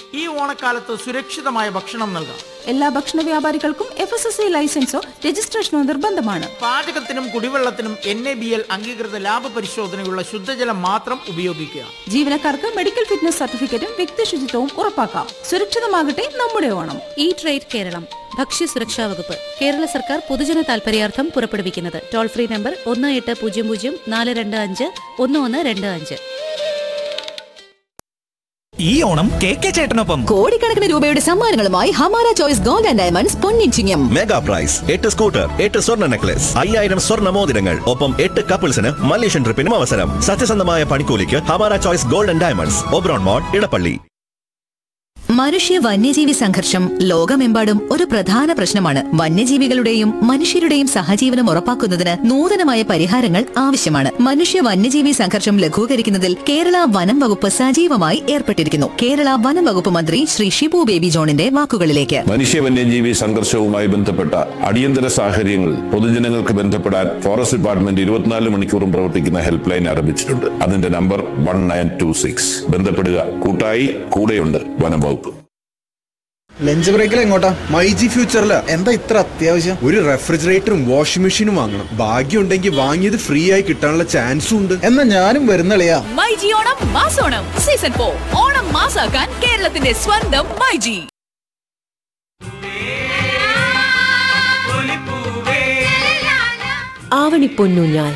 ഈ ഓണക്കാലത്ത് സുരക്ഷിതമായ ഭക്ഷണം നൽകാം എല്ലാ ഭക്ഷണ വ്യാപാരികൾക്കും എഫ് എസ് എസ് ഐ ലൈസൻസോ രജിസ്ട്രേഷനോ നിർബന്ധമാണ് പാചകത്തിനും കുടിവെള്ളത്തിനും എൻ എ ബി എൽ അംഗീകൃത ലാഭ പരിശോധനയുള്ള ശുദ്ധജലം മാത്രം ഉപയോഗിക്കുക ജീവനക്കാർക്ക് മെഡിക്കൽ ഫിറ്റ്നസ് സർട്ടിഫിക്കറ്റും വ്യക്തി ശുചിത്വവും ഉറപ്പാക്കാം സുരക്ഷിതമാകട്ടെ നമ്മുടെ ഓണം ഈ ട്രേഡ് കേരളം ഭക്ഷ്യസുരക്ഷാ വകുപ്പ് കേരള സർക്കാർ പൊതുജന താൽപര്യാർത്ഥം പുറപ്പെടുവിക്കുന്നത് ടോൾ ഫ്രീ നമ്പർ ഒന്ന് എട്ട് പൂജ്യം പൂജ്യം നാല് രണ്ട് അഞ്ച് ഒന്ന് ഒന്ന് രണ്ട് അഞ്ച് ഈ ഓണം കെ കെ ചേട്ടനൊപ്പം കോടിക്കണക്കിന് രൂപയുടെ സമ്മാനങ്ങളുമായി Hamara choice gold and diamonds പൊന്നിച്ചിങ്ങം മെഗാ പ്രൈസ് എട്ട് സ്കൂട്ടർ എട്ട് സ്വർണ്ണ നെക്ലസ് അയ്യായിരം സ്വർണ്ണ മോതിരങ്ങൾ ഒപ്പം എട്ട് കപ്പിൾസിന് മലേഷ്യൻ ട്രിപ്പിനും അവസരം സത്യസന്ധമായ പണിക്കൂലിക്ക് Hamara choice golden diamonds Oberon mall Edappally മനുഷ്യ വന്യജീവി സംഘർഷം ലോകമെമ്പാടും ഒരു പ്രധാന പ്രശ്നമാണ് വന്യജീവികളുടെയും മനുഷ്യരുടെയും സഹജീവനം ഉറപ്പാക്കുന്നതിന് നൂതനമായ പരിഹാരങ്ങൾ ആവശ്യമാണ് മനുഷ്യ വന്യജീവി സംഘർഷം ലഘൂകരിക്കുന്നതിൽ കേരള വനം വകുപ്പ് സജീവമായി ഏർപ്പെട്ടിരിക്കുന്നു കേരള വനം വകുപ്പ് മന്ത്രി ശ്രീ ഷിബു ബേബി ജോണിന്റെ വാക്കുകളിലേക്ക് മനുഷ്യ വന്യജീവി സംഘർഷവുമായി ബന്ധപ്പെട്ട അടിയന്തര സാഹചര്യങ്ങൾ പൊതുജനങ്ങൾക്ക് ബന്ധപ്പെടാൻ ഫോറസ്റ്റ് ഡിപ്പാർട്ട്മെന്റ് ഇരുപത്തിനാല് മണിക്കൂറും പ്രവർത്തിക്കുന്ന ഹെൽപ്പ് ലൈൻ ആരംഭിച്ചിട്ടുണ്ട് അതിന്റെ number one nine two six ബന്ധപ്പെടുക കൂട്ടായി കൂടെയുണ്ട് വനം വകുപ്പ് ലഞ്ച് ബ്രേക്കിൽ എങ്ങോട്ടാ മൈ ജി ഫ്യൂച്ചറില് എന്താ ഇത്ര അത്യാവശ്യം ഒരു റെഫ്രിജറേറ്ററും വാഷിംഗ് മെഷീനും വാങ്ങണം ഭാഗ്യം ഉണ്ടെങ്കിൽ വാങ്ങിയത് ഫ്രീ ആയി കിട്ടാനുള്ള ചാൻസും ഉണ്ട് എന്നാ ഞാനും വരുന്നളിയാ മൈജി ഓണം മാസോണം സീസൺ ഫോർ ഓണം മാസാക്കാൻ കേരളത്തിന്റെ സ്വന്തം മൈജി ആവണിപ്പൊന്നൂഞ്ഞാൽ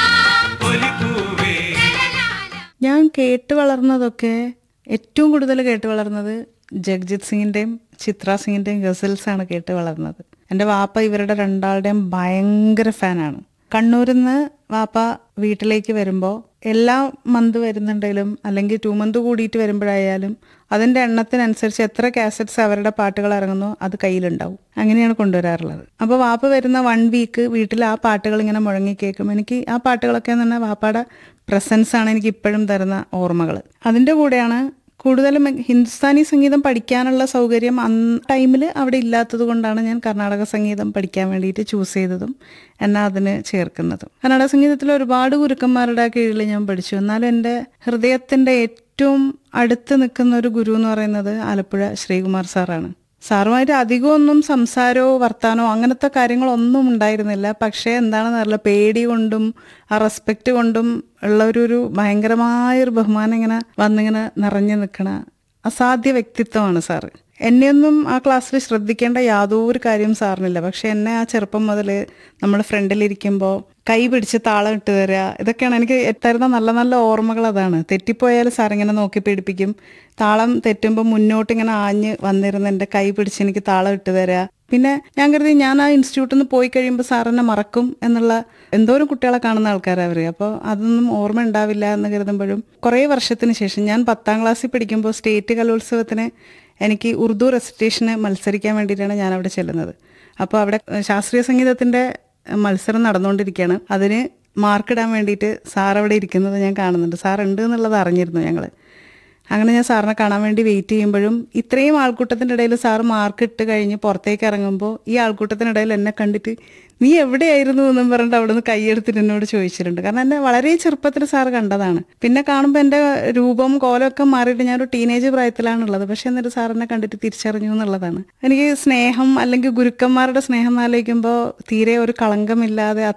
ഞാൻ കേട്ട് വളർന്നതൊക്കെ ഏറ്റവും കൂടുതൽ കേട്ട് വളർന്നത് ജഗ്ജിത് സിംഗിൻ്റെയും ചിത്ര സിംഗിൻ്റെയും ഗസൽസാണ് കേട്ട് വളർന്നത് എൻ്റെ വാപ്പ ഇവരുടെ രണ്ടാളുടെയും ഭയങ്കര ഫാനാണ് കണ്ണൂരിൽ നിന്ന് വാപ്പ വീട്ടിലേക്ക് വരുമ്പോൾ എല്ലാ മന്ത് വരുന്നുണ്ടെങ്കിലും അല്ലെങ്കിൽ ടു മന്ത് കൂടിയിട്ട് വരുമ്പോഴായാലും അതിൻ്റെ എണ്ണത്തിനനുസരിച്ച് എത്ര കാസറ്റ്സ് അവരുടെ പാട്ടുകൾ ഇറങ്ങുന്നോ അത് കയ്യിലുണ്ടാവും അങ്ങനെയാണ് കൊണ്ടുവരാറുള്ളത് അപ്പോൾ വാപ്പ വരുന്ന വൺ വീക്ക് വീട്ടിൽ ആ പാട്ടുകൾ ഇങ്ങനെ മുഴങ്ങി കേൾക്കും എനിക്ക് ആ പാട്ടുകളൊക്കെ എന്ന് പറഞ്ഞാൽ വാപ്പയുടെ പ്രസൻസ് ആണ് എനിക്ക് ഇപ്പോഴും തരുന്ന ഓർമ്മകൾ അതിൻ്റെ കൂടെയാണ് കൂടുതലും ഹിന്ദുസ്ഥാനി സംഗീതം പഠിക്കാനുള്ള സൗകര്യം അന്ന് ടൈമിൽ അവിടെ ഇല്ലാത്തത് കൊണ്ടാണ് ഞാൻ കർണാടക സംഗീതം പഠിക്കാൻ വേണ്ടിയിട്ട് ചൂസ് ചെയ്തതും എന്നാൽ അതിന് ചേർക്കുന്നതും കർണാടക സംഗീതത്തിൽ ഒരുപാട് ഗുരുക്കന്മാരുടെ കീഴിൽ ഞാൻ പഠിച്ചു എന്നാലും എൻ്റെ ഹൃദയത്തിൻ്റെ ഏറ്റവും അടുത്ത് നിൽക്കുന്ന ഒരു ഗുരു എന്ന് പറയുന്നത് ആലപ്പുഴ ശ്രീകുമാർ സാറാണ് സാറുമായിട്ട് അധികമൊന്നും സംസാരമോ വർത്താനോ അങ്ങനത്തെ കാര്യങ്ങളൊന്നും ഉണ്ടായിരുന്നില്ല പക്ഷേ എന്താണെന്ന് അറിയില്ല പേടി കൊണ്ടും ആ റെസ്പെക്റ്റ് കൊണ്ടും ഉള്ള ഒരു ഒരു ഭയങ്കരമായ ഒരു ബഹുമാനം ഇങ്ങനെ വന്നിങ്ങനെ നിറഞ്ഞു നിൽക്കണ അസാധ്യ വ്യക്തിത്വമാണ് സാറ് എന്നെയൊന്നും ആ ക്ലാസ്സിൽ ശ്രദ്ധിക്കേണ്ട യാതൊരു കാര്യം സാറിനില്ല പക്ഷെ എന്നെ ആ ചെറുപ്പം മുതൽ നമ്മൾ ഫ്രണ്ടിലിരിക്കുമ്പോൾ കൈ പിടിച്ച് താളം ഇട്ട് തരിക ഇതൊക്കെയാണ് എനിക്ക് തരുന്ന നല്ല നല്ല ഓർമ്മകൾ അതാണ് തെറ്റിപ്പോയാൽ സാർ ഇങ്ങനെ നോക്കി പിടിപ്പിക്കും താളം തെറ്റുമ്പോൾ മുന്നോട്ട് ഇങ്ങനെ ആഞ്ഞ് വന്നിരുന്ന് എൻ്റെ കൈ പിടിച്ച് എനിക്ക് താളം ഇട്ട് തരിക പിന്നെ ഞാൻ കരുതി ഞാൻ ആ ഇൻസ്റ്റിറ്റ്യൂട്ടിൽ നിന്ന് പോയി കഴിയുമ്പോൾ സാർ എന്നെ മറക്കും എന്നുള്ള എന്തോരം കുട്ടികളെ കാണുന്ന ആൾക്കാരാണ് അവർ അപ്പോൾ അതൊന്നും ഓർമ്മ ഉണ്ടാവില്ല എന്ന് കരുതുമ്പോഴും കുറേ വർഷത്തിന് ശേഷം ഞാൻ പത്താം ക്ലാസ്സിൽ പഠിക്കുമ്പോൾ സ്റ്റേറ്റ് കലോത്സവത്തിന് എനിക്ക് ഉറുദു റെസിറ്റേഷന് മത്സരിക്കാൻ വേണ്ടിയിട്ടാണ് ഞാൻ അവിടെ ചെല്ലുന്നത് അപ്പോൾ അവിടെ ശാസ്ത്രീയ സംഗീതത്തിൻ്റെ മത്സരം നടന്നുകൊണ്ടിരിക്കുകയാണ് അതിന് മാർക്കിടാൻ വേണ്ടിയിട്ട് സാർ അവിടെ ഇരിക്കുന്നത് ഞാൻ കാണുന്നുണ്ട് സാർ ഉണ്ട് എന്നുള്ളത് അറിഞ്ഞിരുന്നു ഞങ്ങൾ അങ്ങനെ ഞാൻ സാറിനെ കാണാൻ വേണ്ടി വെയിറ്റ് ചെയ്യുമ്പോഴും ഇത്രയും ആൾക്കൂട്ടത്തിൻ്റെ ഇടയിൽ സാർ മാർക്ക് ഇട്ട് കഴിഞ്ഞ് പുറത്തേക്ക് ഇറങ്ങുമ്പോൾ ഈ ആൾക്കൂട്ടത്തിനിടയിൽ എന്നെ കണ്ടിട്ട് നീ എവിടെയായിരുന്നു എന്നും പറഞ്ഞിട്ട് അവിടെ നിന്ന് കൈയെടുത്തിട്ട് എന്നോട് ചോദിച്ചിട്ടുണ്ട് കാരണം എന്നെ വളരെ ചെറുപ്പത്തിൽ സാർ കണ്ടതാണ് പിന്നെ കാണുമ്പോൾ എൻ്റെ രൂപം കോലമൊക്കെ മാറിയിട്ട് ഞാനൊരു ടീനേജ് പ്രായത്തിലാണുള്ളത് പക്ഷെ എന്നിട്ട് സാർ എന്നെ കണ്ടിട്ട് തിരിച്ചറിഞ്ഞു എന്നുള്ളതാണ് എനിക്ക് സ്നേഹം അല്ലെങ്കിൽ ഗുരുക്കന്മാരുടെ സ്നേഹം ആലോചിക്കുമ്പോൾ തീരെ ഒരു കളങ്കമില്ലാതെ